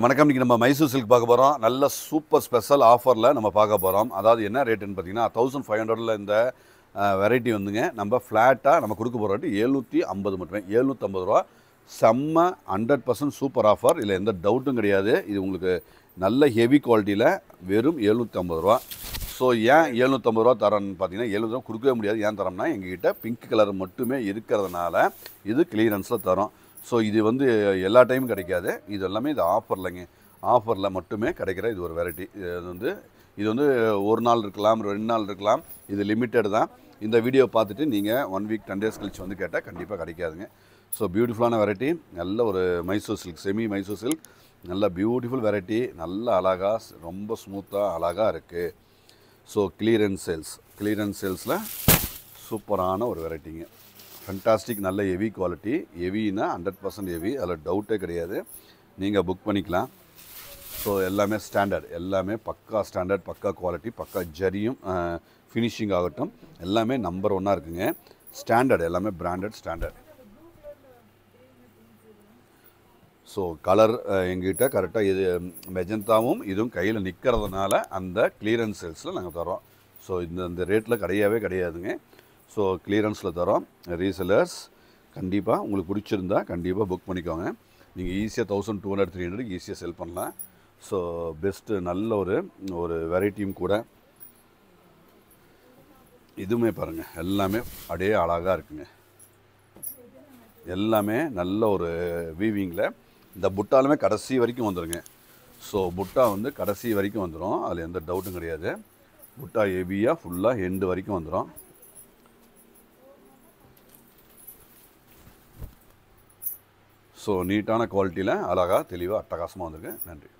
வணக்கம் இன்னைக்கு நம்ம மைசூர் சில்க் பார்க்க போகிறோம் நல்ல சூப்பர் ஸ்பெஷல் ஆஃபரில் நம்ம பார்க்க போகிறோம் அதாவது என்ன ரேட்டுன்னு பார்த்தீங்கன்னா தௌசண்ட் ஃபைவ் ஹண்ட்ரடில் இந்த வெரைட்டி வந்துங்க நம்ம ஃப்ளாட்டாக நம்ம கொடுக்க போகிற ரேட்டு எழுநூற்றி ஐம்பது மட்டுமே எழுநூற்றம்பது ரூபா செம்ம ஹண்ட்ரட் பர்சன்ட் சூப்பர் ஆஃபர் இதில் எந்த டவுட்டும் கிடையாது இது உங்களுக்கு நல்ல ஹெவி குவாலிட்டியில் வெறும் எழுநூற்றி ஐம்பது ரூபா ஸோ ஏன் எழுநூற்றம்பது ரூபா தரோன்னு பார்த்தீங்கன்னா எழுநூறு ரூபா கொடுக்கவே முடியாது ஏன் தரோம்னா எங்ககிட்ட பிங்க் கலர் மட்டுமே இருக்கிறதுனால இது கிளியரன்ஸில் தரோம் ஸோ இது வந்து எல்லா டைமும் கிடைக்காது இது எல்லாமே இது ஆஃபர்லைங்க ஆஃபரில் மட்டுமே கிடைக்கிற இது ஒரு வெரைட்டி இது வந்து இது வந்து ஒரு நாள் இருக்கலாம் ரெண்டு நாள் இருக்கலாம் இது லிமிட்டட் தான் இந்த வீடியோ பார்த்துட்டு நீங்கள் ஒன் வீக் டென் டேஸ் கழிச்சு வந்து கேட்டால் கண்டிப்பாக கிடைக்காதுங்க ஸோ பியூட்டிஃபுல்லான வெரைட்டி நல்ல ஒரு Mysore silk semi Mysore silk நல்ல பியூட்டிஃபுல் வெரைட்டி நல்ல அழகாக ரொம்ப ஸ்மூத்தாக அழகாக இருக்குது ஸோ கிளியரன்ஸ் சேல்ஸ் கிளியரன்ஸ் சேல்ஸில் சூப்பரான ஒரு வெரைட்டிங்க ஃபண்டாஸ்டிக் நல்ல ஹெவி குவாலிட்டி ஹெவினா ஹண்ட்ரட் பர்சன்ட் ஹெவி அதில் டவுட்டே கிடையாது நீங்கள் புக் பண்ணிக்கலாம் ஸோ எல்லாமே ஸ்டாண்டர்ட் எல்லாமே பக்கா ஸ்டாண்டர்ட் பக்கா குவாலிட்டி பக்கா ஜரியும் ஃபினிஷிங் ஆகட்டும் எல்லாமே நம்பர் ஒன்னாக இருக்குங்க ஸ்டாண்டர்ட் எல்லாமே பிராண்டட் ஸ்டாண்டர்ட் ஸோ கலர் எங்கிட்ட கரெக்டாக இது மெஜந்தாவும் இதுவும் கையில் நிற்கிறதுனால அந்த கிளியரன்ஸ் சேல்ஸில் நாங்கள் தரோம் ஸோ இந்த இந்த ரேட்டில் கிடையவே கிடையாதுங்க ஸோ கிளியரன்ஸில் தரோம் ரீசெலர்ஸ் கண்டிப்பாக உங்களுக்கு பிடிச்சிருந்தா கண்டிப்பாக புக் பண்ணிக்கோங்க நீங்கள் ஈஸியாக thousand two hundred three hundred ஈஸியாக செல் பண்ணலாம் ஸோ பெஸ்ட்டு நல்ல ஒரு ஒரு வெரைட்டியும் கூட இதுவுமே பாருங்கள் எல்லாமே அப்படியே அழகாக இருக்குங்க எல்லாமே நல்ல ஒரு வீவிங்கில் இந்த புட்டாலுமே கடைசி வரைக்கும் வந்துருங்க ஸோ புட்டா வந்து கடைசி வரைக்கும் வந்துடும் அதில் எந்த டவுட்டும் கிடையாது புட்டா ஹெவியாக ஃபுல்லாக எண்டு வரைக்கும் வந்துடும் ஸோ நீட்டான குவாலிட்டியில் அழகாக தெளிவாக அட்டகாசமாக வந்திருக்கு நன்றி